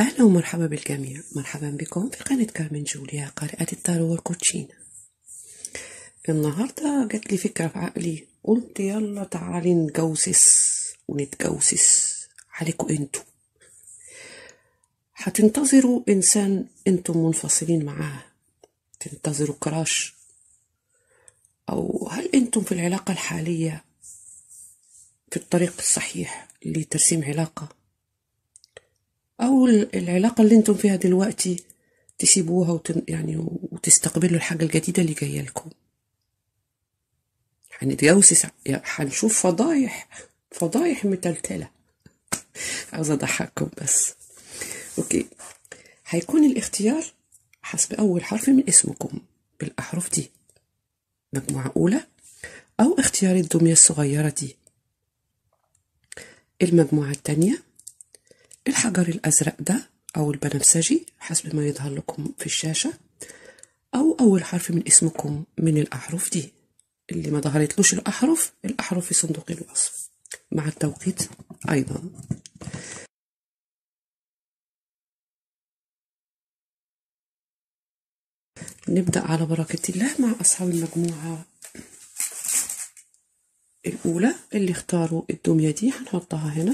أهلا ومرحبا بالجميع مرحبا بكم في قناة كارمن جوليا قارئة التارو والكوتشينة النهاردة جات لي فكرة في عقلي قلت يلا تعالي نجوسس ونتجوسس عليكم انتوا هتنتظروا إنسان انتم منفصلين معاه تنتظروا كراش أو هل انتم في العلاقة الحالية في الطريق الصحيح لترسيم علاقة أو العلاقة اللي انتم فيها دلوقتي تسيبوها وتن يعني وتستقبلوا الحاجة الجديدة اللي جاية لكم هنتجوز هنشوف فضايح فضايح متلتلة عاوزة أضحككم بس أوكي هيكون الاختيار حسب أول حرف من اسمكم بالأحرف دي مجموعة أولى أو اختيار الدمية الصغيرة دي المجموعة التانية الحجر الأزرق ده أو البنفسجي حسب ما يظهر لكم في الشاشة أو أول حرف من اسمكم من الأحرف دي اللي ما ظهرتلوش الأحرف الأحرف في صندوق الوصف مع التوقيت أيضا نبدأ على بركة الله مع أصحاب المجموعة الأولى اللي اختاروا الدمية دي هنحطها هنا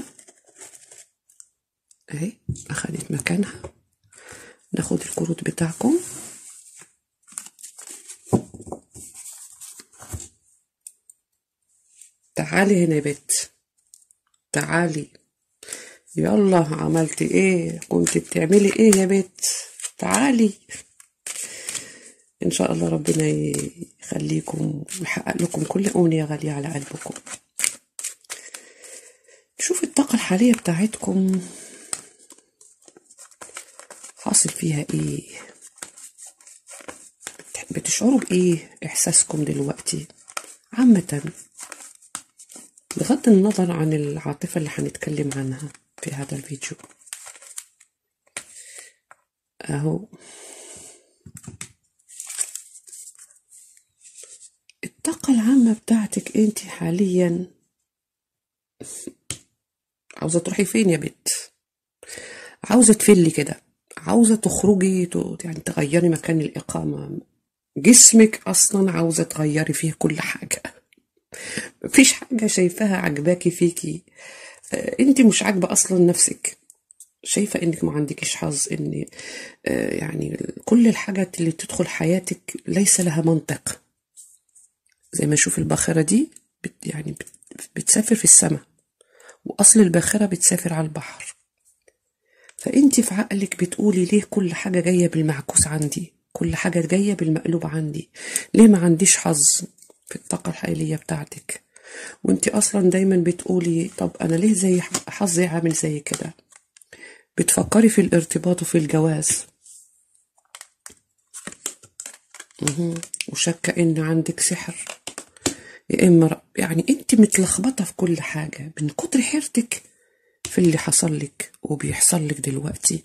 اهي أخدت مكانها ناخد الكروت بتاعكم تعالي هنا يا بت تعالي يلا عملتي ايه كنت بتعملي ايه يا بت تعالي ان شاء الله ربنا يخليكم ويحقق لكم كل امنيه غاليه على قلبكم شوف الطاقه الحاليه بتاعتكم حاصل فيها ايه بتشعروا بايه احساسكم دلوقتي عامه بغض النظر عن العاطفه اللي هنتكلم عنها في هذا الفيديو اهو الطاقة العامة بتاعتك انت حاليا عاوزة تروحي فين يا بت عاوزة تفلي كده عاوزة تخرجي يعني تغيري مكان الإقامة جسمك أصلا عاوزة تغيري فيه كل حاجة مفيش حاجة شايفاها عجباكي فيكي انت مش عاجبة أصلا نفسك شايفة انك ما عندكيش حظ ان يعني كل الحاجات اللي تدخل حياتك ليس لها منطق زي ما نشوف الباخرة دي بت يعني بت بتسافر في السماء وأصل الباخرة بتسافر على البحر فأنت في عقلك بتقولي ليه كل حاجة جاية بالمعكوس عندي كل حاجة جاية بالمقلوب عندي ليه ما عنديش حظ في الطاقة الحالية بتاعتك وانت أصلا دايما بتقولي طب أنا ليه زي حظي عامل زي كده بتفكري في الارتباط وفي الجواز وشاكة إن عندك سحر يا إما يعني أنت متلخبطة في كل حاجة من كتر حيرتك في اللي حصل لك وبيحصل لك دلوقتي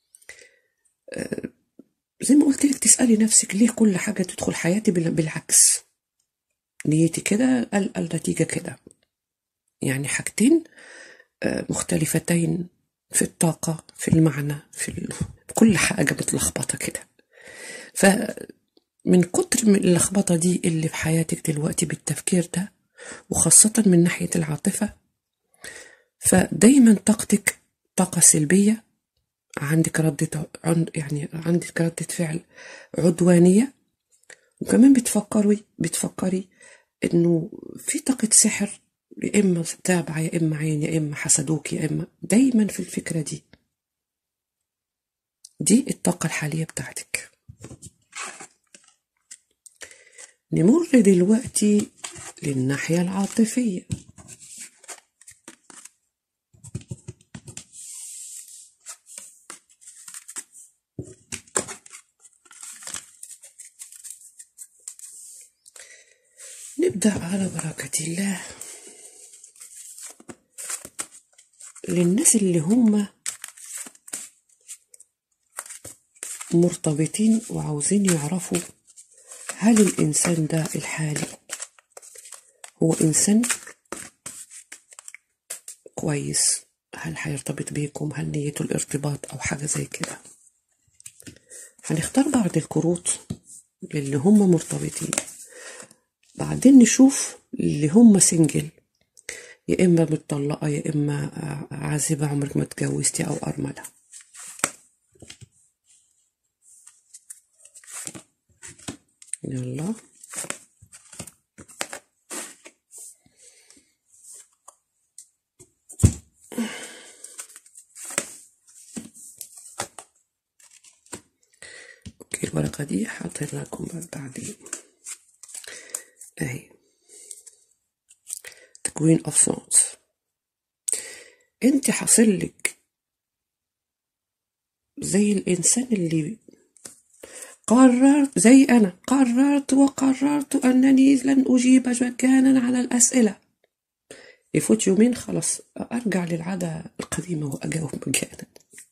زي ما قلت لك تسألي نفسك ليه كل حاجة تدخل حياتي بالعكس نيتي كده النتيجة كده يعني حاجتين مختلفتين في الطاقة في المعنى في, ال... في كل حاجة متلخبطة كده ف من كتر من اللخبطة دي اللي في حياتك دلوقتي بالتفكير ده وخاصة من ناحية العاطفة فدايما طاقتك طاقة سلبية عندك ردة عند يعني عندك ردة فعل عدوانية وكمان بتفكري بتفكري انه في طاقة سحر يا اما تابعة يا اما عين يا اما حسدوك يا اما دايما في الفكرة دي دي الطاقة الحالية بتاعتك نمر دلوقتي للناحية العاطفية نبدأ على بركة الله للناس اللي هم مرتبطين وعاوزين يعرفوا هل الإنسان ده الحالي هو إنسان كويس هل هيرتبط بيكم هل نيته الارتباط أو حاجة زي كده هنختار بعض الكروت للي هم مرتبطين بعدين نشوف اللي هم سنجل يا إما متطلقة يا إما عازبة عمرك ما اتجوزتي أو أرملة يلا اوكي الورقة دي حاطينها لكم بعدين اهي تكوين اوف سونز انت حاصل لك زي الانسان اللي قررت زي انا قررت وقررت انني لن اجيب مجانا على الاسئله يفوت يومين خلاص ارجع للعاده القديمه واجاوب مجانا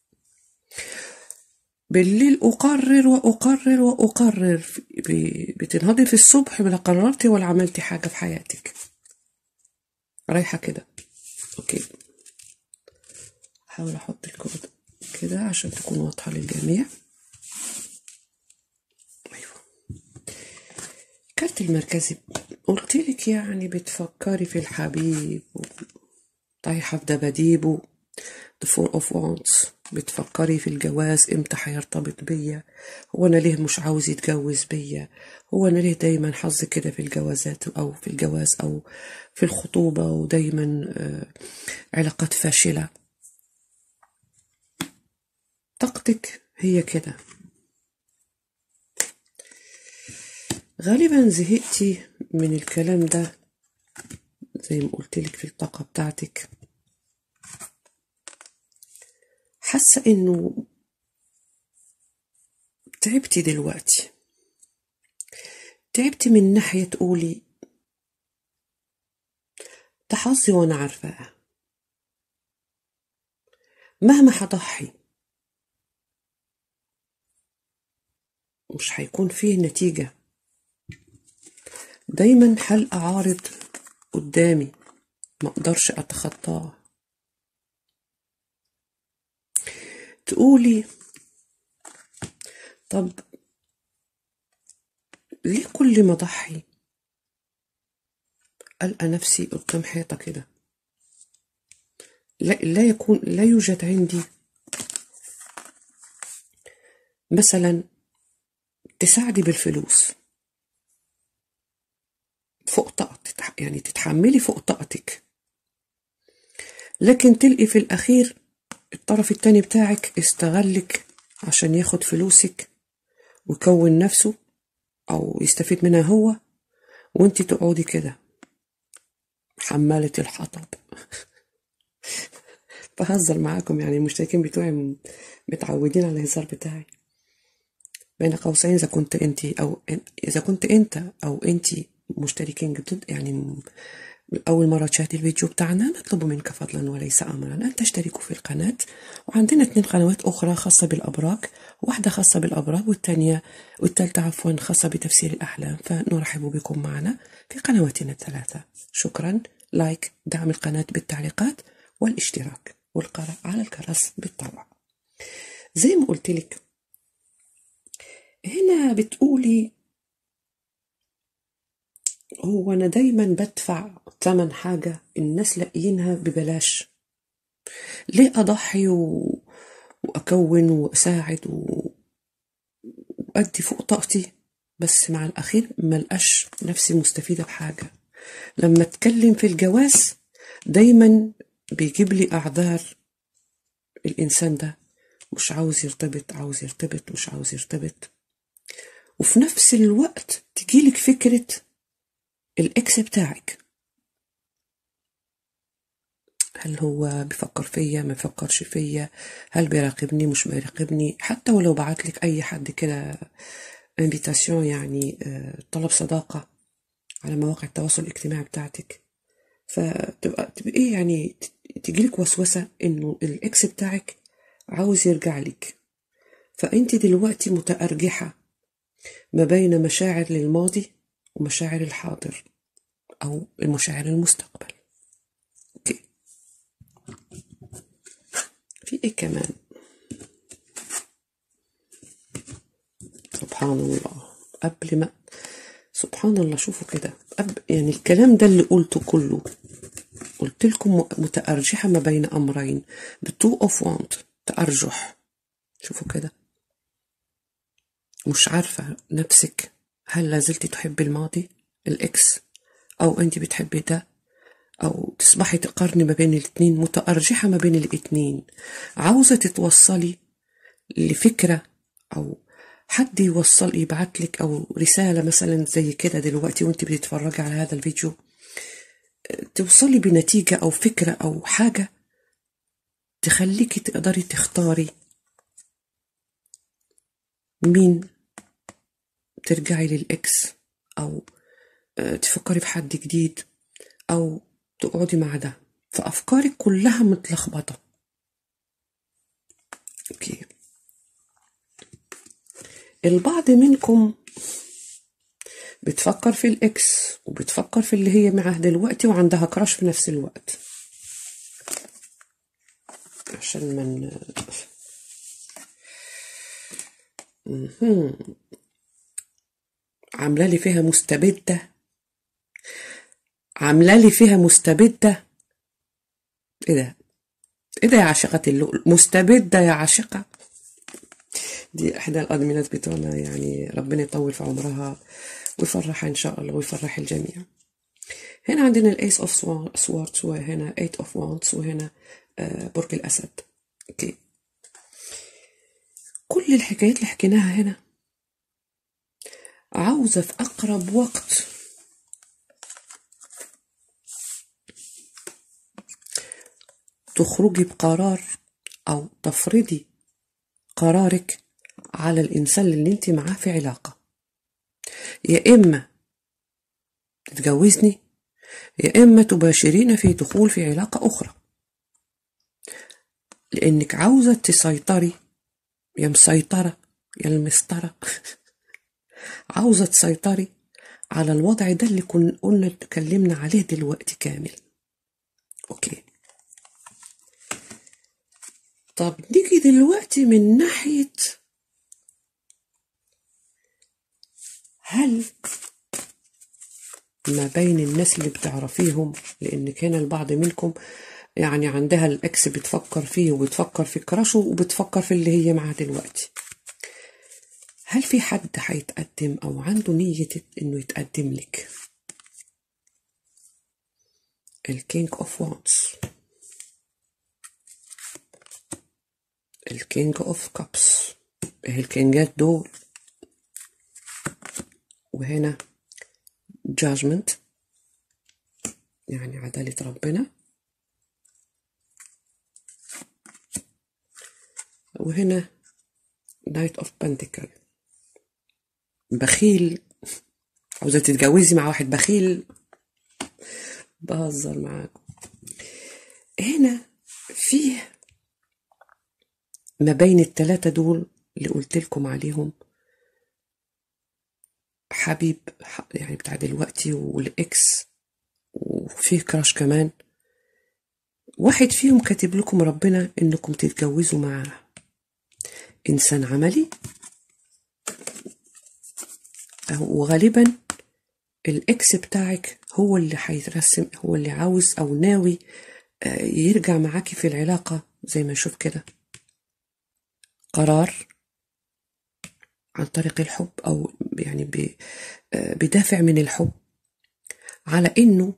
بالليل أقرر وأقرر وأقرر بتنهضي في الصبح ولا قررتي ولا عملتي حاجة في حياتك رايحة كده أوكي حاول أحط الكود كده عشان تكون واضحة للجميع أيوة كارت المركزي قلت لك يعني بتفكري في الحبيب طايحة في دباديبه the four of wands بتفكري في الجواز امتى هيرتبط بيا هو انا ليه مش عاوز يتجوز بيا هو انا ليه دايما حظ كده في الجوازات او في الجواز او في الخطوبة ودايما آه علاقات فاشلة طاقتك هي كده غالبا زهقتي من الكلام ده زي ما قلت لك في الطاقة بتاعتك حاسة إنه تعبتي دلوقتي تعبتي من ناحية تقولي ده حظي وأنا عارفاه مهما هضحي مش هيكون فيه نتيجة دايما حلقة عارض قدامي ما اقدرش اتخطاه تقولي طب ليه كل ما اضحي ألقى نفسي قدام حيطة كده لا, لا يكون لا يوجد عندي مثلا تساعدي بالفلوس فوق طاقتك يعني تتحملي فوق طاقتك لكن تلقي في الأخير الطرف التاني بتاعك استغلك عشان ياخد فلوسك ويكون نفسه أو يستفيد منها هو وانت تقعدي كده حمالة الحطب بهزر معاكم يعني المشتركين بتوعي متعودين على الهزار بتاعي بين قوسين إذا كنت أنت أو إذا كنت أنت أو أنت مشتركين جدد يعني أول مرة تشاهدي الفيديو بتاعنا نطلب منك فضلا وليس أمرا أن تشتركوا في القناة وعندنا اثنين قنوات أخرى خاصة بالأبراج واحدة خاصة بالأبراج والثانية والثالثة عفوا خاصة بتفسير الأحلام فنرحب بكم معنا في قنواتنا الثلاثة شكرا لايك دعم القناة بالتعليقات والاشتراك والقراءة على الجرس بالطبع زي ما قلت لك هنا بتقولي هو أنا دايما بدفع تمن حاجة الناس لاقيينها ببلاش ليه أضحي و... وأكون وأساعد و... وأدي فوق طاقتي بس مع الأخير ملقاش نفسي مستفيدة بحاجة لما أتكلم في الجواز دايما بيجيب لي أعذار الإنسان ده مش عاوز يرتبط عاوز يرتبط مش عاوز يرتبط وفي نفس الوقت تجيلك فكرة الإكس بتاعك هل هو بيفكر فيا ما بيفكرش فيا هل بيراقبني مش بيراقبني حتى ولو بعت لك اي حد كده انفيتاسيون يعني طلب صداقة على مواقع التواصل الاجتماعي بتاعتك فتبقى تبقى ايه يعني تجيلك وسوسة انه الاكس بتاعك عاوز يرجع لك فانت دلوقتي متأرجحة ما بين مشاعر للماضي ومشاعر الحاضر او المشاعر المستقبل اوكي في ايه كمان سبحان الله قبل ما سبحان الله شوفوا كده أب... يعني الكلام ده اللي قلته كله قلت لكم متأرجحة ما بين أمرين بتو اوف وانت تأرجح شوفوا كده مش عارفة نفسك هل لازلت تحبي الماضي الإكس أو أنت بتحبي ده أو تصبحي تقارني ما بين الاتنين متأرجحة ما بين الاتنين عاوزة تتوصلي لفكرة أو حد يوصل يبعت لك أو رسالة مثلا زي كده دلوقتي وانت بتتفرجي على هذا الفيديو توصلي بنتيجة أو فكرة أو حاجة تخليكي تقدري تختاري مين ترجعي للإكس أو تفكري في حد جديد أو تقعدي مع ده فأفكارك كلها متلخبطة أوكي البعض منكم بتفكر في الإكس وبتفكر في اللي هي معاه دلوقتي وعندها كراش في نفس الوقت عشان من عامله لي فيها مستبده عامله لي فيها مستبده ايه ده ايه ده يا عاشقة اللؤلؤ مستبده يا عاشقة دي احدى الادمينات بتوعنا يعني ربنا يطول في عمرها ويفرحها ان شاء الله ويفرح الجميع هنا عندنا الايس اوف سوارتس وهنا ايت اوف وانتس وهنا برج الاسد اوكي كل الحكايات اللي حكيناها هنا عاوزة في أقرب وقت تخرجي بقرار أو تفرضي قرارك على الإنسان اللي انت معاه في علاقة يا إما تتجوزني يا إما تباشرين في دخول في علاقة أخرى لأنك عاوزة تسيطري يا مسيطرة يا المسطرة عاوزة تسيطري على الوضع ده اللي كنا قلنا اتكلمنا عليه دلوقتي كامل اوكي طب نيجي دلوقتي من ناحية هل ما بين الناس اللي بتعرفيهم لانك هنا البعض منكم يعني عندها الاكس بتفكر فيه وبتفكر في كراشه وبتفكر في اللي هي معاه دلوقتي هل في حد هيتقدم او عنده نية انه يتقدم لك الكينج اوف وانس الكينج اوف كابس ايه الكينجات دول وهنا جاجمنت يعني عدالة ربنا وهنا نايت اوف بنتكل بخيل عاوزة تتجوزي مع واحد بخيل بهزر معاكم هنا فيه ما بين التلاتة دول اللي قلت لكم عليهم حبيب يعني بتاع دلوقتي والاكس وفيه كراش كمان واحد فيهم كاتب لكم ربنا انكم تتجوزوا معاه انسان عملي وغالبا الاكس بتاعك هو اللي هيترسم هو اللي عاوز او ناوي يرجع معاكي في العلاقة زي ما نشوف كده قرار عن طريق الحب او يعني بدافع من الحب على انه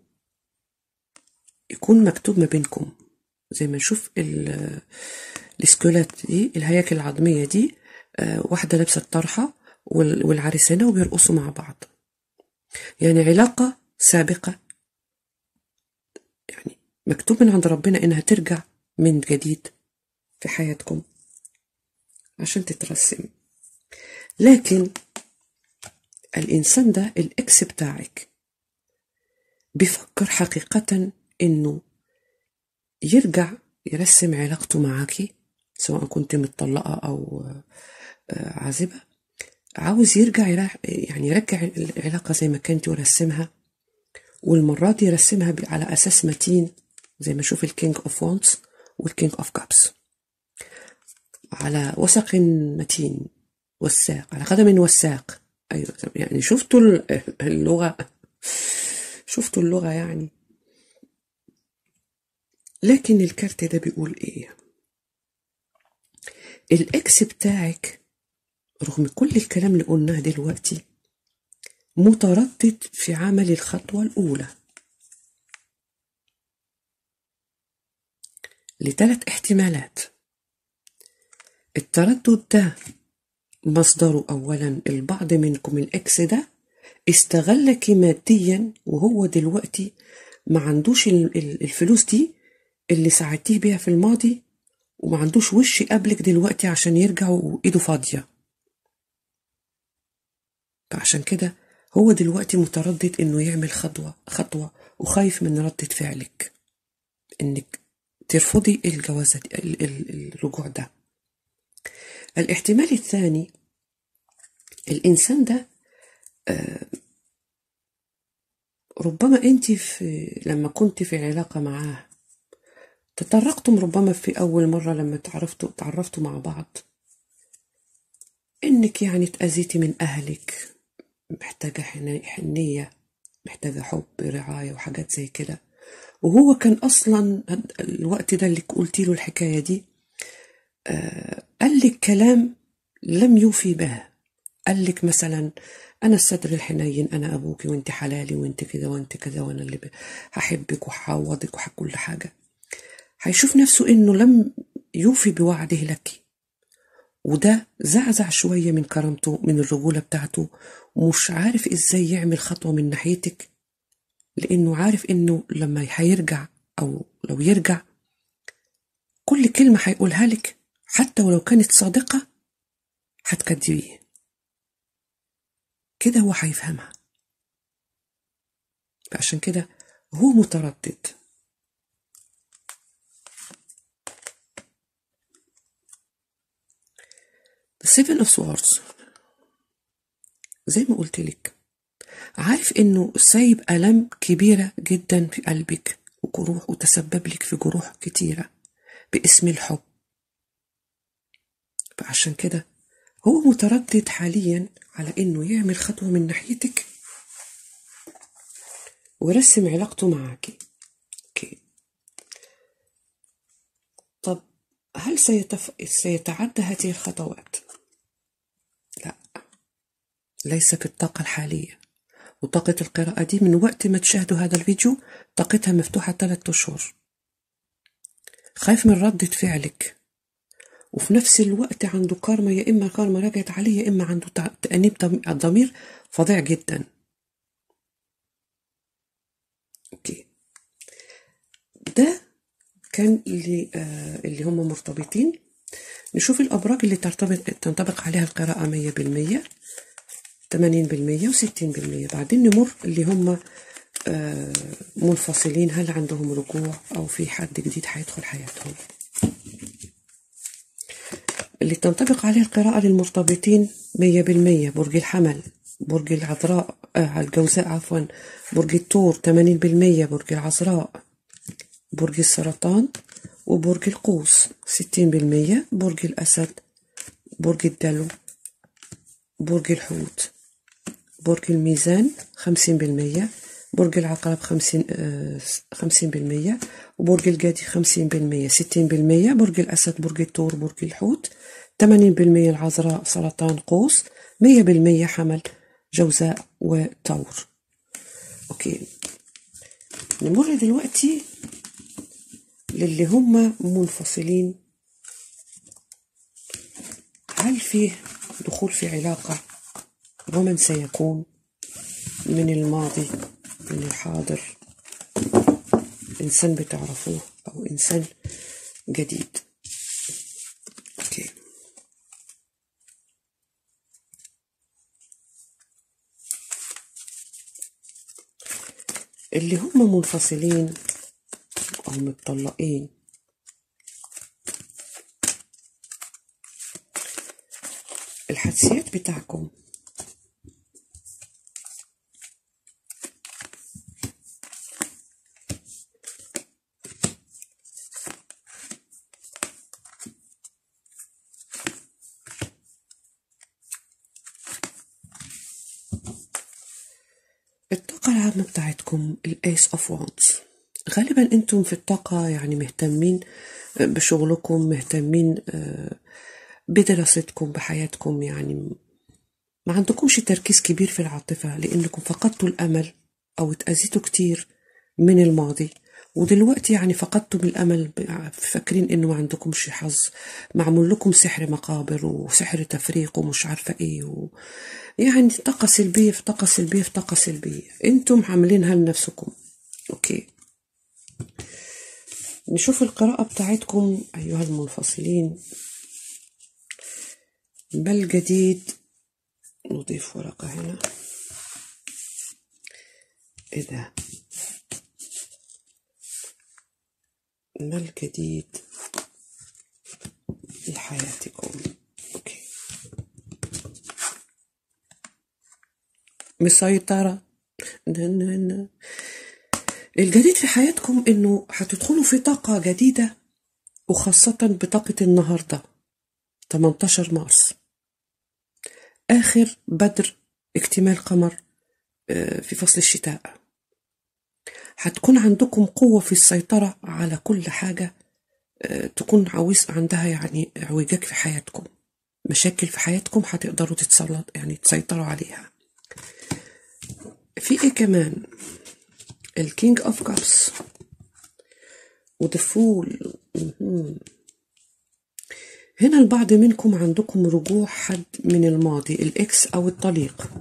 يكون مكتوب ما بينكم زي ما نشوف السكولات دي الهياكل العظمية دي واحدة لابسة الطرحة والعريسانة وبيرقصوا مع بعض يعني علاقة سابقة يعني مكتوب من عند ربنا إنها ترجع من جديد في حياتكم عشان تترسم لكن الإنسان ده الإكس بتاعك بيفكر حقيقة إنه يرجع يرسم علاقته معاكي سواء كنت متطلقة أو عازبة عاوز يرجع يعني يرجع العلاقة زي ما كانت يرسمها والمرة دي يرسمها على أساس متين زي ما شوف الكينج اوف وانس والكينج اوف كابس على وسق متين وساق على قدم وساق أيوة طب يعني شفتوا ال- اللغة شفتوا اللغة يعني لكن الكارت ده بيقول ايه الاكس بتاعك رغم كل الكلام اللي قلناه دلوقتي متردد في عمل الخطوة الأولى لثلاث احتمالات التردد ده مصدره أولا البعض منكم الإكس ده استغلك ماديا وهو دلوقتي ما عندوش ال- ال- الفلوس دي اللي ساعدتيه بيها في الماضي وما عندوش وش قبلك دلوقتي عشان يرجع وإيده فاضية فعشان كده هو دلوقتي متردد إنه يعمل خطوة خطوة وخايف من ردة فعلك إنك ترفضي الجوازة دي- ال- ال- الرجوع ده الاحتمال الثاني الإنسان ده ربما أنت في لما كنت في علاقة معاه تطرقتم ربما في أول مرة لما تعرفتوا تعرفتوا مع بعض إنك يعني اتأذيتي من أهلك محتاجة حنا- حنية محتاجة حب رعاية وحاجات زي كده وهو كان أصلا هد- الوقت ده اللي قلتي له الحكاية دي قال لك كلام لم يوفي به قال لك مثلا انا الصدر الحنين انا ابوكي وانت حلالي وانت كده وانت كده وانا اللي ب- هحبك وهعوضك وكل حاجه هيشوف نفسه انه لم يوفي بوعده لك وده زعزع شويه من كرامته من الرجوله بتاعته ومش عارف ازاي يعمل خطوه من ناحيتك لانه عارف انه لما هيرجع او لو يرجع كل كلمه هيقولها لك حتى ولو كانت صادقه هتكدبيه كده هو هيفهمها فعشان كده هو متردد The Seven of Swords زي ما قلت لك عارف انه سايب ألم كبيرة جدا في قلبك وجروح وتسبب لك في جروح كتيرة باسم الحب فعشان كده هو متردد حاليا على انه يعمل خطوة من ناحيتك ورسم علاقته معاكي اوكي طب هل سيتف... سيتعدى هذه الخطوات لا ليس في الطاقة الحالية وطاقة القراءة دي من وقت ما تشاهدوا هذا الفيديو طاقتها مفتوحة ثلاثة أشهر خايف من ردة فعلك وفي نفس الوقت عنده كارما يا إما كارما رجعت عليه يا إما عنده تع- تأنيب ضم- الضمير فظيع جدا أوكي ده كان اللي آه اللي هم مرتبطين نشوف الأبراج اللي ترتبط تنطبق عليها القراءة مية بالمية تمانين بالمية وستين بالمية بعدين نمر اللي هم آه منفصلين هل عندهم رجوع أو في حد جديد هيدخل حياتهم اللي تنطبق عليه القراءة للمرتبطين مية بالمية برج الحمل برج العذراء آه الجوزاء عفوا برج الثور تمانين بالمية برج العذراء برج السرطان وبرج القوس ستين بالمية برج الأسد برج الدلو برج الحوت برج الميزان خمسين بالمية برج العقرب خمسين آه، خمسين بالمية وبرج الجدي خمسين بالمية ستين بالمية برج الأسد برج الثور برج الحوت تمانين بالمية العذراء سرطان قوس مية بالمية حمل جوزاء وثور أوكي نمر دلوقتي للي هم منفصلين هل فيه دخول في علاقة ومن سيكون من الماضي من الحاضر إنسان بتعرفوه أو إنسان جديد أوكي اللي هم منفصلين أو متطلقين الحدسيات بتاعكم العامة بتاعتكم الايس اوف وانز غالبا انتم في الطاقة يعني مهتمين بشغلكم مهتمين آه، بدراستكم بحياتكم يعني ما عندكمش تركيز كبير في العاطفة لأنكم فقدتوا الأمل أو اتأذيتوا كتير من الماضي ودلوقتي يعني فقدتم الأمل ب- فاكرين إنه ما عندكمش حظ معمول لكم سحر مقابر وسحر تفريق ومش عارفة إيه و... يعني طاقة سلبية في طاقة سلبية في طاقة سلبية انتم عاملينها لنفسكم أوكي نشوف القراءة بتاعتكم أيها المنفصلين ما الجديد نضيف ورقة هنا إيه ده ما الجديد في حياتكم أوكي مسيطرة نا نا نا. الجديد في حياتكم إنه هتدخلوا في طاقة جديدة وخاصة بطاقة النهاردة 18 مارس آخر بدر اكتمال قمر آه، في فصل الشتاء هتكون عندكم قوة في السيطرة على كل حاجة آه، تكون عاوز عندها يعني اعوجاج في حياتكم مشاكل في حياتكم هتقدروا تتسلط يعني تسيطروا عليها في ايه كمان الكينج اوف كابس وذا فول هنا البعض منكم عندكم رجوع حد من الماضي الاكس او الطليق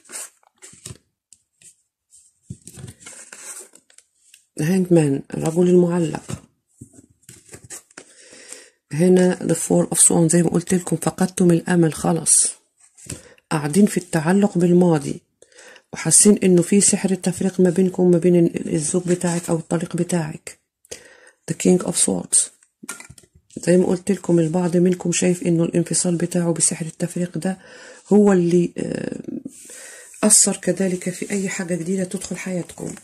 هانجمان الرجل المعلق هنا the four of swan زي ما قلت لكم فقدتم الامل خلاص قاعدين في التعلق بالماضي وحاسين انه في سحر التفريق ما بينكم وما بين الزوج بتاعك او الطليق بتاعك the king of swords زي ما قلت لكم البعض منكم شايف انه الانفصال بتاعه بسحر التفريق ده هو اللي آه، اثر كذلك في اي حاجه جديده تدخل حياتكم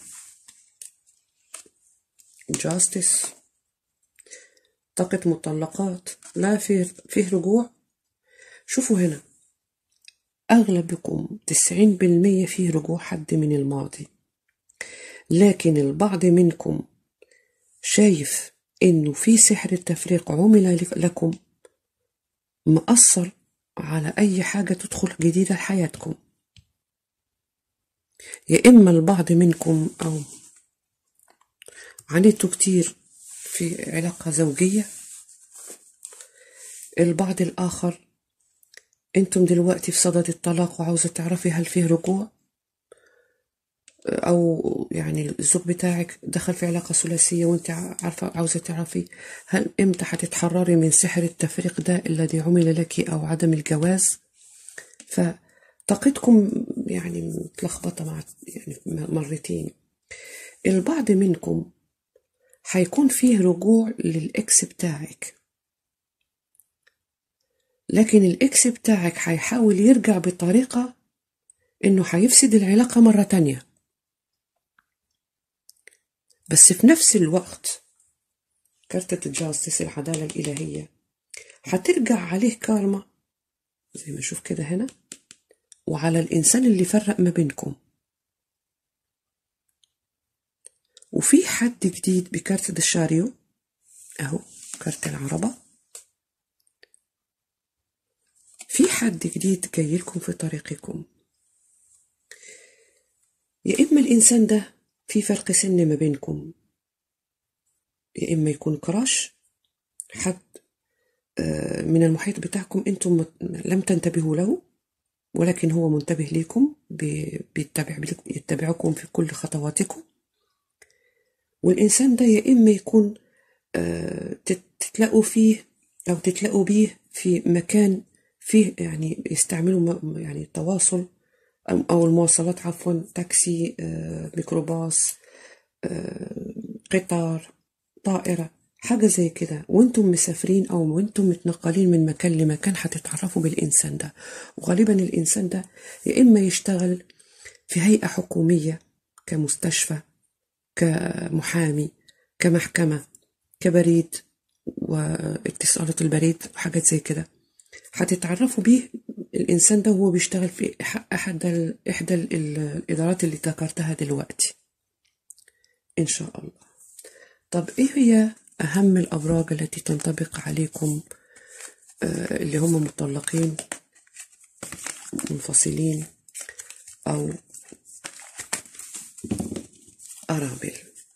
justice طاقة مطلقات لا فيه فيه رجوع شوفوا هنا أغلبكم تسعين بالمية فيه رجوع حد من الماضي لكن البعض منكم شايف إنه في سحر التفريق عمل لك- لكم مأثر على أي حاجة تدخل جديدة لحياتكم يا إما البعض منكم أو عانيتوا كتير في علاقة زوجية البعض الآخر انتم دلوقتي في صدد الطلاق وعاوزة تعرفي هل فيه رجوع او يعني الزوج بتاعك دخل في علاقة ثلاثية وانت عارفة عاوزة تعرفي هل امتى هتتحرري من سحر التفريق ده الذي عمل لك او عدم الجواز فطاقتكم يعني متلخبطة مع يعني مرتين البعض منكم هيكون فيه رجوع للإكس بتاعك لكن الإكس بتاعك هيحاول يرجع بطريقة إنه هيفسد العلاقة مرة تانية بس في نفس الوقت كارتة الجاستس العدالة الإلهية هترجع عليه كارما زي ما نشوف كده هنا وعلى الإنسان اللي فرق ما بينكم وفي حد جديد بكارت الشاريو اهو كارت العربة في حد جديد جاي لكم في طريقكم يا إما الإنسان ده في فرق سن ما بينكم يا إما يكون كراش حد آه، من المحيط بتاعكم أنتم مت- لم تنتبهوا له ولكن هو منتبه ليكم بي- بيتبع يتبعكم في كل خطواتكم والإنسان ده يا إما يكون آه، تت- تتلاقوا فيه أو تتلاقوا بيه في مكان فيه يعني يستعملوا م- يعني التواصل أو أو المواصلات عفوا تاكسي آه، ميكروباص آه، قطار طائرة حاجة زي كده وانتم مسافرين أو وانتم متنقلين من مكان لمكان هتتعرفوا بالإنسان ده وغالبا الإنسان ده يا إما يشتغل في هيئة حكومية كمستشفى كمحامي كمحكمة كبريد واتصالات البريد وحاجات زي كده هتتعرفوا بيه الإنسان ده هو بيشتغل في إح- أحد ال- إحدى ال- ال- الإدارات اللي ذكرتها دلوقتي إن شاء الله طب إيه هي أهم الأبراج التي تنطبق عليكم آه، اللي هم مطلقين منفصلين أو أرامل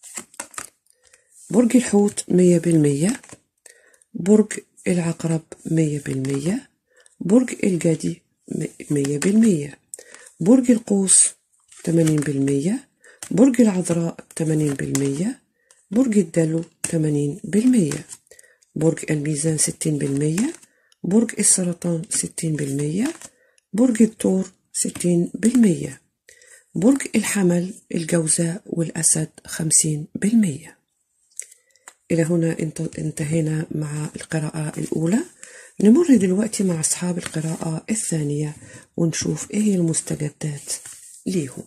برج الحوت مية بالمية برج العقرب مية بالمية برج الجدي م- مية بالمية برج القوس تمانين بالمية برج العذراء تمانين بالمية برج الدلو تمانين بالمية برج الميزان ستين بالمية برج السرطان ستين بالمية برج الثور ستين بالمية برج الحمل الجوزاء والأسد خمسين بالمية إلى هنا انت- انتهينا مع القراءة الأولى نمر دلوقتي مع أصحاب القراءة الثانية ونشوف إيه هي المستجدات ليهم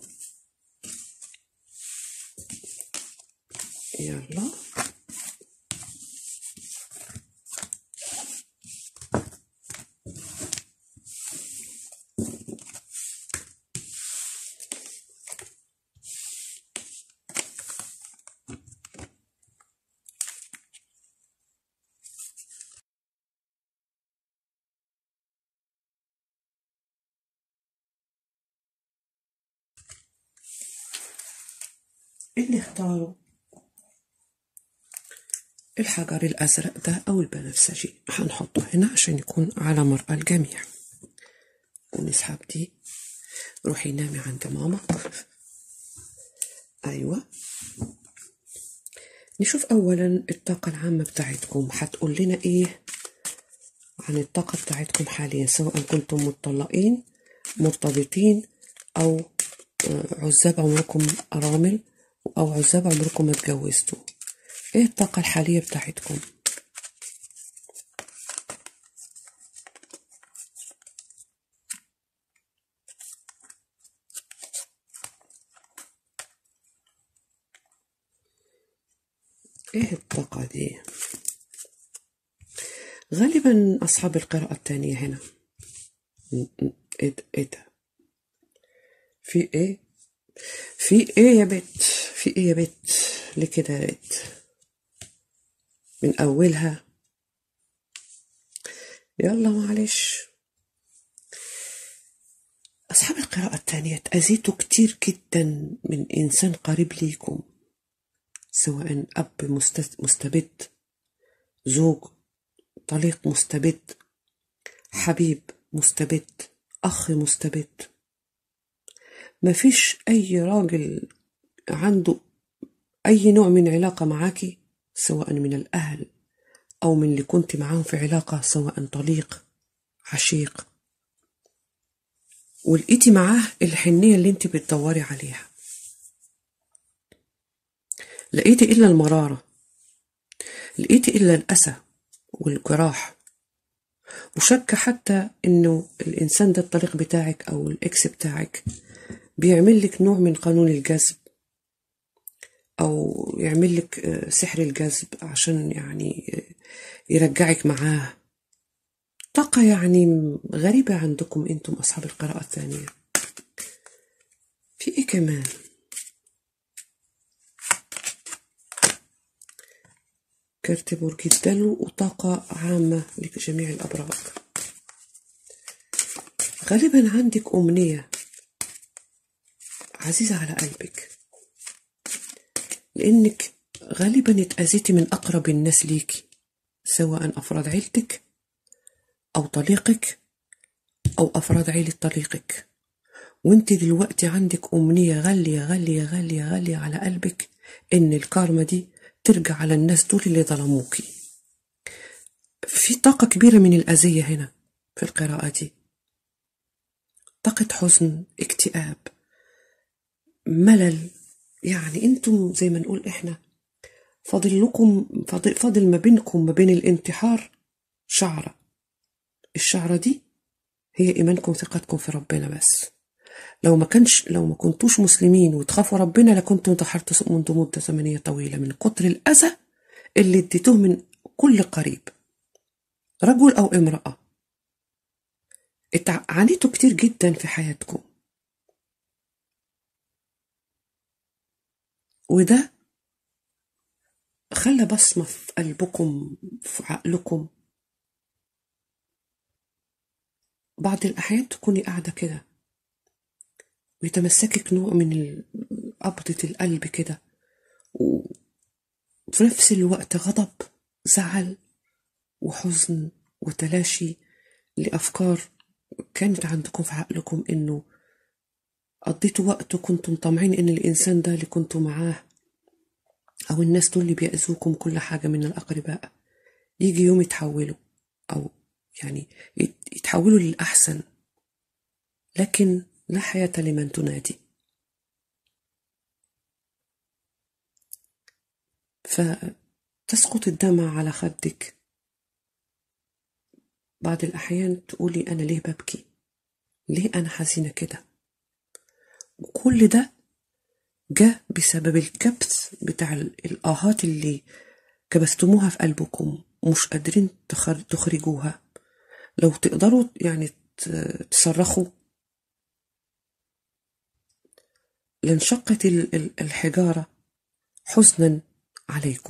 يلا اللي اختاروا الحجر الأزرق ده أو البنفسجي هنحطه هنا عشان يكون على مرأى الجميع ونسحب دي روحي نامي عند ماما أيوة نشوف أولا الطاقة العامة بتاعتكم هتقول لنا إيه عن الطاقة بتاعتكم حاليا سواء كنتم مطلقين مرتبطين أو آه، عزاب عمركم أرامل أو عزاب عمركم ما اتجوزتوا إيه الطاقة الحالية بتاعتكم إيه الطاقة دي غالبا أصحاب القراءة الثانية هنا م- م- إيه ده إيه ده في إيه في إيه يا بت في إيه يا بت ليه كده يا بت من أولها يلا معلش أصحاب القراءة الثانية تأذيتوا كتير جدا من إنسان قريب ليكم سواء أب مست- مستبد زوج طليق مستبد حبيب مستبد أخ مستبد مفيش أي راجل عنده أي نوع من علاقة معاكي سواء من الأهل أو من اللي كنت معاهم في علاقة سواء طليق عشيق ولقيتي معاه الحنية اللي انت بتدوري عليها لقيتي إلا المرارة لقيتي إلا الأسى والجراح وشك حتى إنه الإنسان ده الطليق بتاعك أو الإكس بتاعك بيعمل لك نوع من قانون الجذب أو يعمل لك آه، سحر الجذب عشان يعني آه، يرجعك معاه طاقة يعني غريبة عندكم أنتم أصحاب القراءة الثانية في إيه كمان كارت برج الدلو وطاقة عامة لجميع الأبراج غالبا عندك أمنية عزيزة على قلبك لأنك غالبا اتأذيتي من أقرب الناس ليكي سواء أفراد عيلتك أو طليقك أو أفراد عيلة طليقك وانت دلوقتي عندك أمنية غالية غالية غالية غالية على قلبك إن الكارما دي ترجع على الناس دول اللي ظلموكي في طاقة كبيرة من الأذية هنا في القراءة دي طاقة حزن اكتئاب ملل يعني انتم زي ما نقول احنا فاضل لكم فاضل, فاضل ما بينكم ما بين الانتحار شعرة الشعرة دي هي إيمانكم ثقتكم في ربنا بس لو ما كانش لو ما كنتوش مسلمين وتخافوا ربنا لكنتوا انتحرتوا منذ مدة زمنية طويلة من كتر الأذى اللي اديتوه من كل قريب رجل أو امرأة اتع- عانيتوا كتير جدا في حياتكم وده خلى بصمة في قلبكم في عقلكم بعض الأحيان تكوني قاعدة كده ويتمسكك نوع من ال- قبضة القلب كده وفي نفس الوقت غضب زعل وحزن وتلاشي لأفكار كانت عندكم في عقلكم إنه قضيتوا وقت وكنتم طامعين إن الإنسان ده اللي كنتوا معاه أو الناس دول اللي بيأذوكم كل حاجة من الأقرباء يجي يوم يتحولوا أو يعني يت- يتحولوا للأحسن لكن لا حياة لمن تنادي فتسقط الدمع على خدك بعض الأحيان تقولي أنا ليه ببكي ليه أنا حزينة كده وكل ده جاء بسبب الكبت بتاع ال- الآهات اللي كبستموها في قلبكم ومش قادرين تخر- تخرجوها لو تقدروا يعني ت- تصرخوا لانشقت ال- ال- الحجارة حزنا عليكم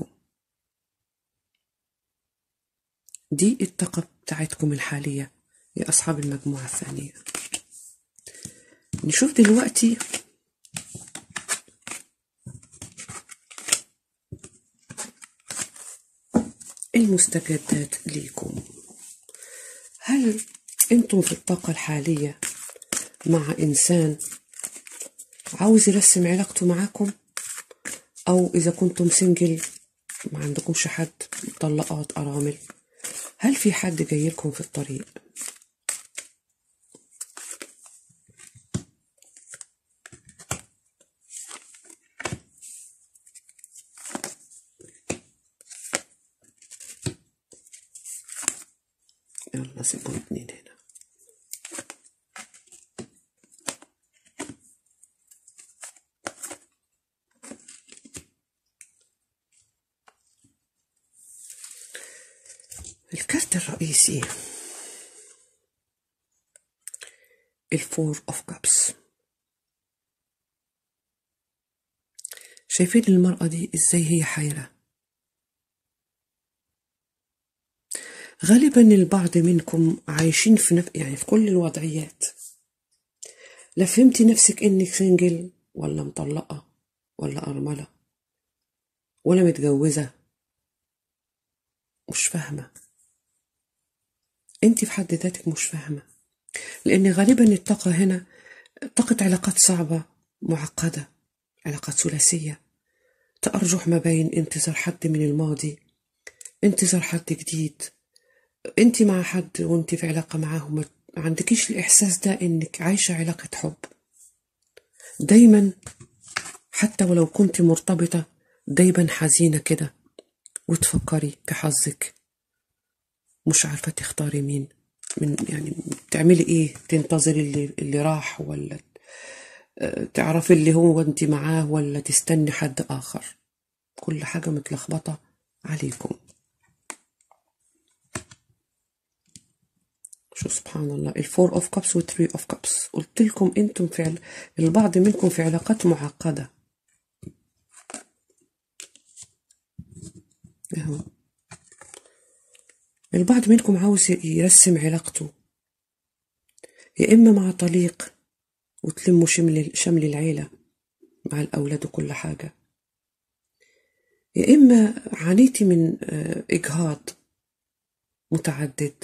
دي الطاقة بتاعتكم الحالية يا أصحاب المجموعة الثانية نشوف دلوقتي المستجدات ليكم هل انتم في الطاقة الحالية مع إنسان عاوز يرسم علاقته معاكم أو إذا كنتم سنجل ما عندكمش حد مطلقات أرامل هل في حد جاي لكم في الطريق يلا سيبوا اتنين هنا الكارت الرئيسي الفور اوف كابس شايفين المرأة دي ازاي هي حيرة غالبا البعض منكم عايشين في نف... يعني في كل الوضعيات لا فهمتي نفسك انك سنجل ولا مطلقة ولا أرملة ولا متجوزة مش فاهمة انت في حد ذاتك مش فاهمة لأن غالبا الطاقة هنا طاقة علاقات صعبة معقدة علاقات ثلاثية تأرجح ما بين انتظار حد من الماضي انتظار حد جديد انت مع حد وانت في علاقة معاه ما عندكيش الإحساس ده انك عايشة علاقة حب دايما حتى ولو كنت مرتبطة دايما حزينة كده وتفكري بحظك مش عارفة تختاري مين من يعني تعملي ايه تنتظري اللي, اللي راح ولا آه، تعرفي اللي هو انت معاه ولا تستني حد آخر كل حاجة متلخبطة عليكم شو سبحان الله الفور اوف كابس والثري اوف كابس قلت لكم انتم في عل... البعض منكم في علاقات معقدة اهو البعض منكم عاوز يرسم علاقته يا إما مع طليق وتلموا شمل شمل العيلة مع الأولاد وكل حاجة يا إما عانيتي من آه، إجهاض متعدد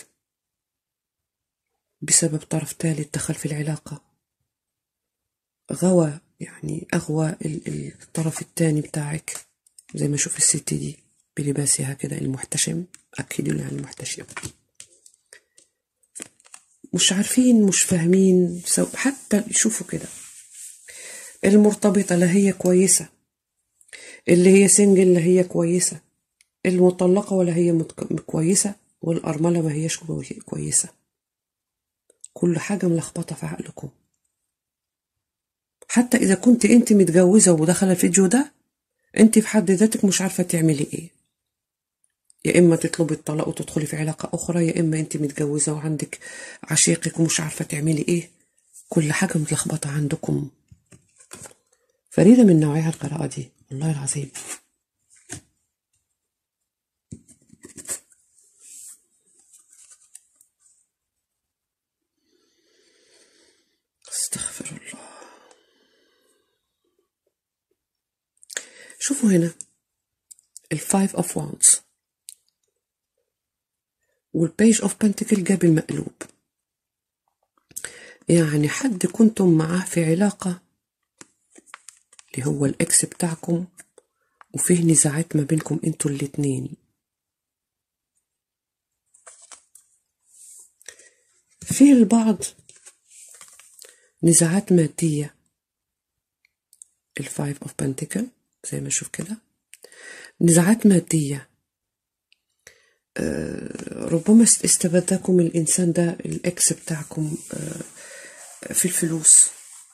بسبب طرف ثالث دخل في العلاقة غوى يعني أغوى ال- ال- الطرف الثاني بتاعك زي ما شوف الست دي بلباسها كده المحتشم أكدوا لي عن المحتشم مش عارفين مش فاهمين سو حتى يشوفوا كده المرتبطة لا هي كويسة اللي هي سنجل لا هي كويسة المطلقة ولا هي متك- كويسة والأرملة ما هيش كوي- كويسة كل حاجة ملخبطة في عقلكم حتى إذا كنت أنت متجوزة ودخل الفيديو ده أنت في حد ذاتك مش عارفة تعملي إيه يا إما تطلبي الطلاق وتدخلي في علاقة أخرى يا إما أنت متجوزة وعندك عشيقك ومش عارفة تعملي إيه كل حاجة متلخبطة عندكم فريدة من نوعها القراءة دي والله العظيم استغفر الله شوفوا هنا الفايف اوف وانز والبيج اوف بنتكل جاب المقلوب يعني حد كنتم معاه في علاقة اللي هو الاكس بتاعكم وفيه نزاعات ما بينكم انتوا الاتنين في البعض نزاعات مادية الفايف اوف بنتكل زي ما نشوف كده نزاعات مادية آه، ربما است- استبداكم الإنسان ده الإكس بتاعكم آه، في الفلوس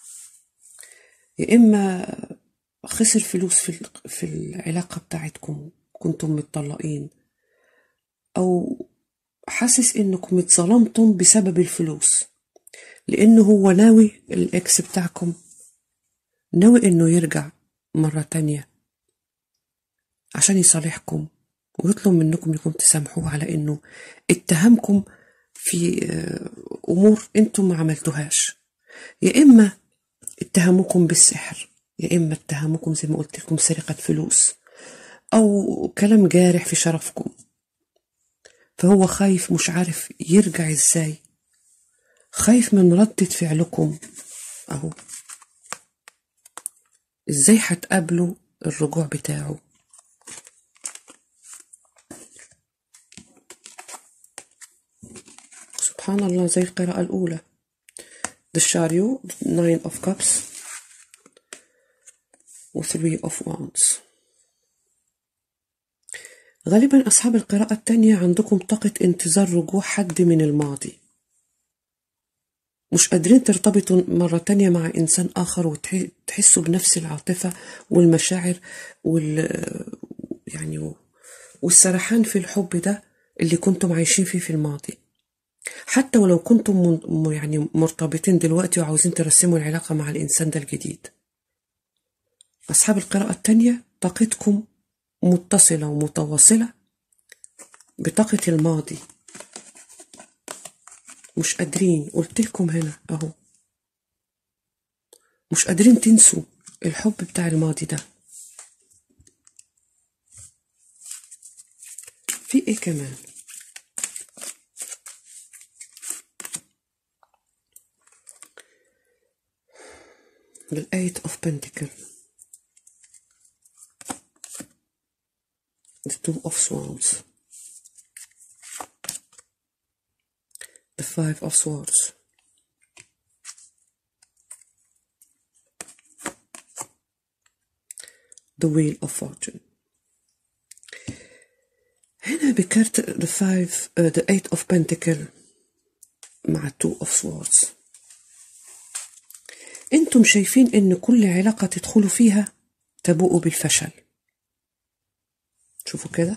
يا إما خسر فلوس في ال- في العلاقة بتاعتكم كنتم متطلقين أو حاسس إنكم اتظلمتم بسبب الفلوس لأنه هو ناوي الإكس بتاعكم ناوي إنه يرجع مرة تانية عشان يصالحكم ويطلب منكم انكم تسامحوه على انه اتهمكم في آه، امور انتم ما عملتوهاش يا اما اتهموكم بالسحر يا اما اتهموكم زي ما قلت لكم سرقه فلوس او كلام جارح في شرفكم فهو خايف مش عارف يرجع ازاي خايف من ردة فعلكم اهو ازاي هتقابلوا الرجوع بتاعه سبحان الله زي القراءة الأولى The Chariot Nine of Cups و Three of Wands غالبا أصحاب القراءة التانية عندكم طاقة انتظار رجوع حد من الماضي مش قادرين ترتبطوا مرة تانية مع إنسان آخر وتحسوا بنفس العاطفة والمشاعر وال يعني والسرحان في الحب ده اللي كنتم عايشين فيه في الماضي حتى ولو كنتم من م- يعني مرتبطين دلوقتي وعاوزين ترسموا العلاقة مع الإنسان ده الجديد أصحاب القراءة التانية طاقتكم متصلة ومتواصلة بطاقة الماضي مش قادرين قلت لكم هنا أهو مش قادرين تنسوا الحب بتاع الماضي ده في إيه كمان The Eight of Pentacle The Two of Swords The Five of Swords The Wheel of Fortune هنا بكارت The Five uh, The Eight of Pentacle مع Two of Swords انتم شايفين ان كل علاقة تدخلوا فيها تبوء بالفشل شوفوا كده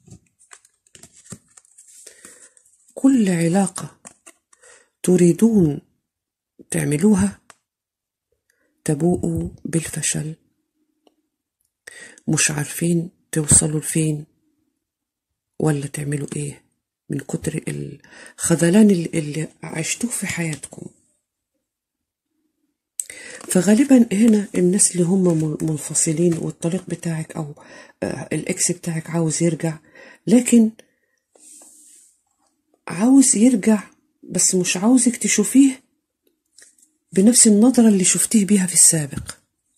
كل علاقة تريدون تعملوها تبوء بالفشل مش عارفين توصلوا لفين ولا تعملوا ايه من كتر الخذلان اللي اللي عشتوه في حياتكم فغالبا هنا الناس اللي هم من- منفصلين والطليق بتاعك او آه، الاكس بتاعك عاوز يرجع لكن عاوز يرجع بس مش عاوزك تشوفيه بنفس النظرة اللي شفتيه بيها في السابق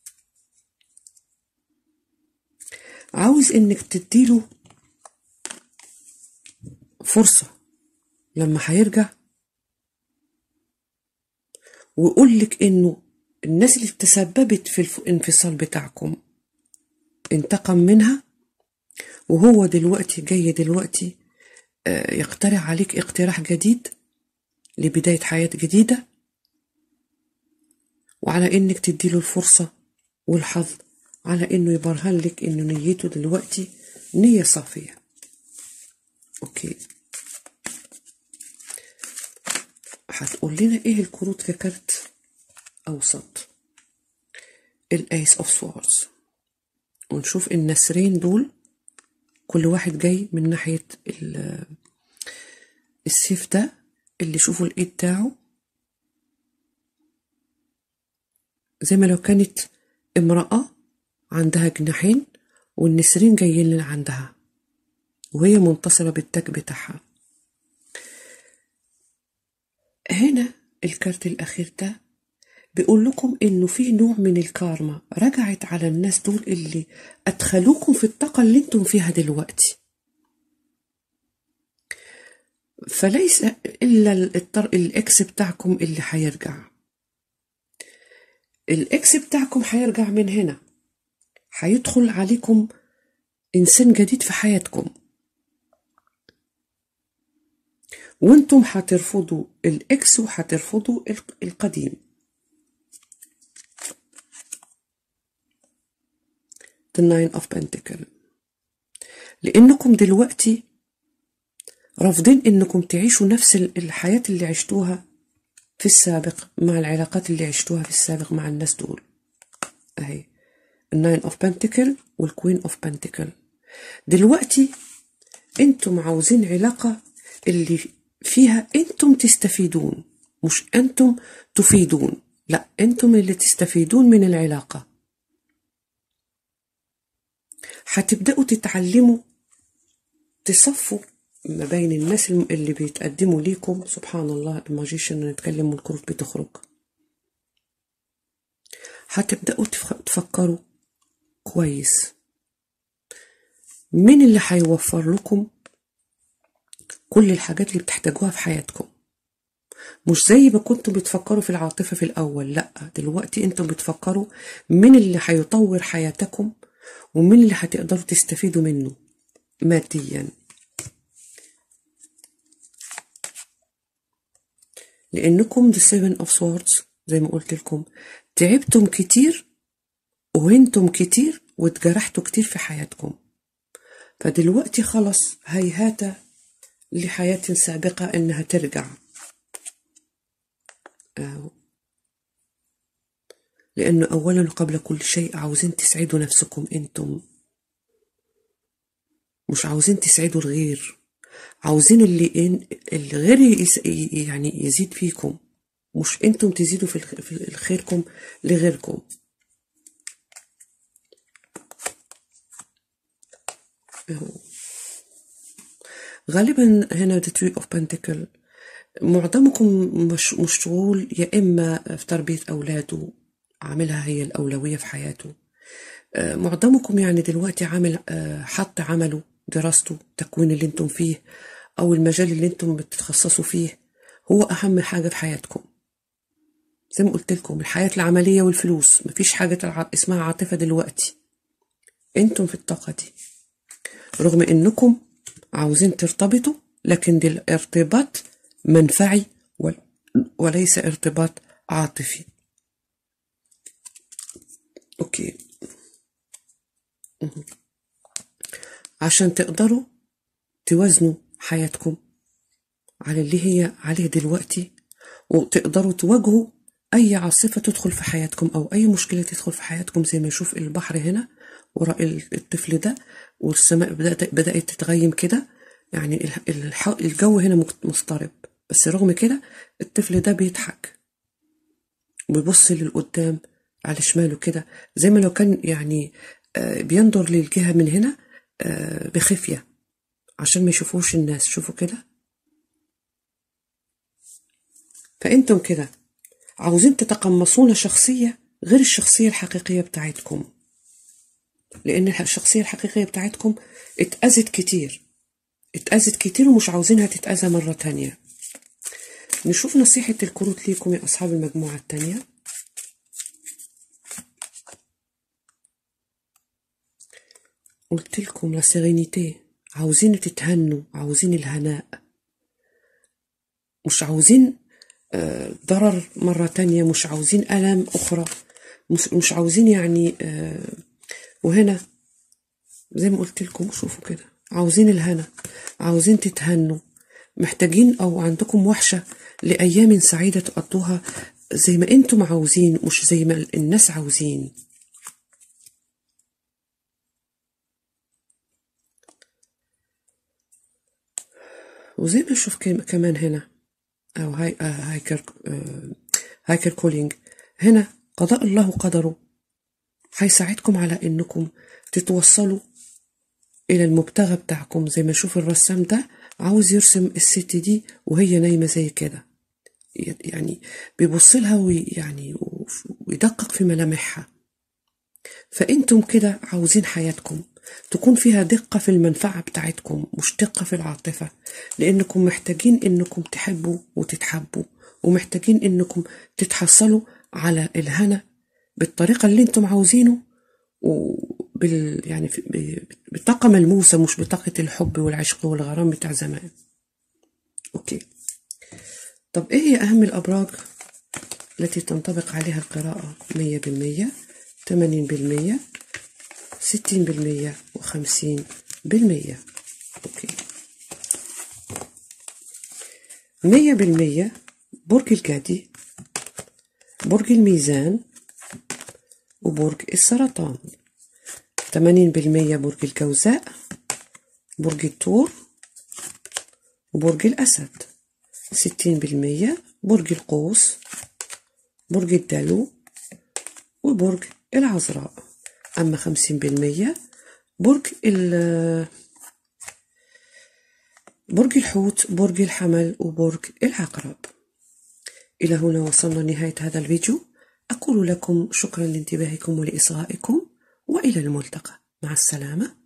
عاوز انك تديله فرصة لما هيرجع ويقول لك انه الناس اللي تسببت في الف- الانفصال بتاعكم انتقم منها وهو دلوقتي جاي دلوقتي آه، يقترح عليك اقتراح جديد لبداية حياة جديدة وعلى انك تديله الفرصة والحظ على انه يبرهن لك انه نيته دلوقتي نية صافية اوكي هتقول لنا ايه الكروت ككارت اوسط الايس اوف سوارز ونشوف النسرين دول كل واحد جاي من ناحية ال- السيف ده اللي شوفوا الايد بتاعه زي ما لو كانت امرأة عندها جناحين والنسرين جايين لنا عندها وهي منتصرة بالتاج بتاعها هنا الكارت الأخير ده بيقول لكم إنه في نوع من الكارما رجعت على الناس دول اللي أدخلوكم في الطاقة اللي انتم فيها دلوقتي فليس إلا الطر... الإكس بتاعكم اللي هيرجع الإكس بتاعكم هيرجع من هنا هيدخل عليكم إنسان جديد في حياتكم وانتم هترفضوا الإكس وهترفضوا الق- القديم The Nine of Pentacle لأنكم دلوقتي رافضين إنكم تعيشوا نفس ال- الحياة اللي عشتوها في السابق مع العلاقات اللي عشتوها في السابق مع الناس دول أهي الناين اوف بنتكل والكوين اوف بنتكل دلوقتي انتم عاوزين علاقة اللي فيها انتم تستفيدون مش انتم تفيدون لا انتم اللي تستفيدون من العلاقة هتبدأوا تتعلموا تصفوا ما بين الناس الم- اللي بيتقدموا ليكم سبحان الله الماجيشن نتكلم والكروت بتخرج هتبدأوا تف- تفكروا كويس مين اللي هيوفر لكم كل الحاجات اللي بتحتاجوها في حياتكم مش زي ما كنتم بتفكروا في العاطفة في الأول لأ دلوقتي انتم بتفكروا مين اللي هيطور حياتكم ومين اللي هتقدروا تستفيدوا منه ماديا لأنكم the seven of swords زي ما قلت لكم تعبتم كتير وهنتم كتير واتجرحتوا كتير في حياتكم فدلوقتي خلص هيهات لحياة سابقة إنها ترجع أهو. لأنه أولا وقبل كل شيء عاوزين تسعدوا نفسكم أنتم مش عاوزين تسعدوا الغير عاوزين اللي إن الغير يس يعني يزيد فيكم مش أنتم تزيدوا في الخ- في خيركم لغيركم أهو. غالبا هنا the tree of pentacle معظمكم مش مشغول يا إما في تربية أولاده عاملها هي الأولوية في حياته آه، معظمكم يعني دلوقتي عامل آه، حط عمله دراسته التكوين اللي انتم فيه أو المجال اللي انتم بتتخصصوا فيه هو أهم حاجة في حياتكم زي ما قلت لكم الحياة العملية والفلوس مفيش حاجة تلع- اسمها عاطفة دلوقتي انتم في الطاقة دي رغم انكم عاوزين ترتبطوا لكن دي الارتباط منفعي ول- وليس ارتباط عاطفي اوكي مهم. عشان تقدروا توازنوا حياتكم على اللي هي عليه دلوقتي وتقدروا تواجهوا أي عاصفة تدخل في حياتكم أو أي مشكلة تدخل في حياتكم زي ما يشوف البحر هنا وراء ال- الطفل ده والسماء بدأت, بدأت تتغيم كده يعني الح- الح- الجو هنا مك- مضطرب بس رغم كده الطفل ده بيضحك وبيبص للقدام على شماله كده زي ما لو كان يعني آه، بينظر للجهة من هنا آه، بخفية عشان ما يشوفوش الناس شوفوا كده فأنتم كده عاوزين تتقمصون شخصية غير الشخصية الحقيقية بتاعتكم لأن الشخصية الحقيقية بتاعتكم اتأذت كتير اتأذت كتير ومش عاوزينها تتأذى مرة تانية نشوف نصيحة الكروت ليكم يا أصحاب المجموعة التانية قلت لكم لا سيرينيتي عاوزين تتهنوا عاوزين الهناء مش عاوزين آه، ضرر مرة تانية مش عاوزين ألم أخرى مش, مش عاوزين يعني آه، وهنا زي ما قلت لكم شوفوا كده عاوزين الهنا عاوزين تتهنوا محتاجين أو عندكم وحشة لأيام سعيدة تقضوها زي ما انتم عاوزين مش زي ما الناس عاوزين وزي ما نشوف كمان هنا أو هاي آه هايكر آه هايكر كولينج هنا قضاء الله قدره هيساعدكم على إنكم تتوصلوا إلى المبتغى بتاعكم زي ما نشوف الرسام ده عاوز يرسم الست دي وهي نايمة زي كده يعني بيبص لها ويعني ويدقق في ملامحها فانتم كده عاوزين حياتكم تكون فيها دقة في المنفعة بتاعتكم مش دقة في العاطفة لأنكم محتاجين إنكم تحبوا وتتحبوا ومحتاجين إنكم تتحصلوا على الهنا بالطريقة اللي انتم عاوزينه وبال يعني بطاقة ملموسة مش بطاقة الحب والعشق والغرام بتاع زمان أوكي طب إيه هي أهم الأبراج التي تنطبق عليها القراءة مية بالمية تمانين بالمية ستين بالمية وخمسين بالمية أوكي مية بالمية برج الجدي برج الميزان وبرج السرطان تمانين بالمية برج الجوزاء برج الثور وبرج الأسد ستين بالمية برج القوس برج الدلو وبرج العذراء أما خمسين بالمية برج برج الحوت برج الحمل وبرج العقرب إلى هنا وصلنا نهاية هذا الفيديو أقول لكم شكرا لانتباهكم ولإصغائكم وإلى الملتقى مع السلامة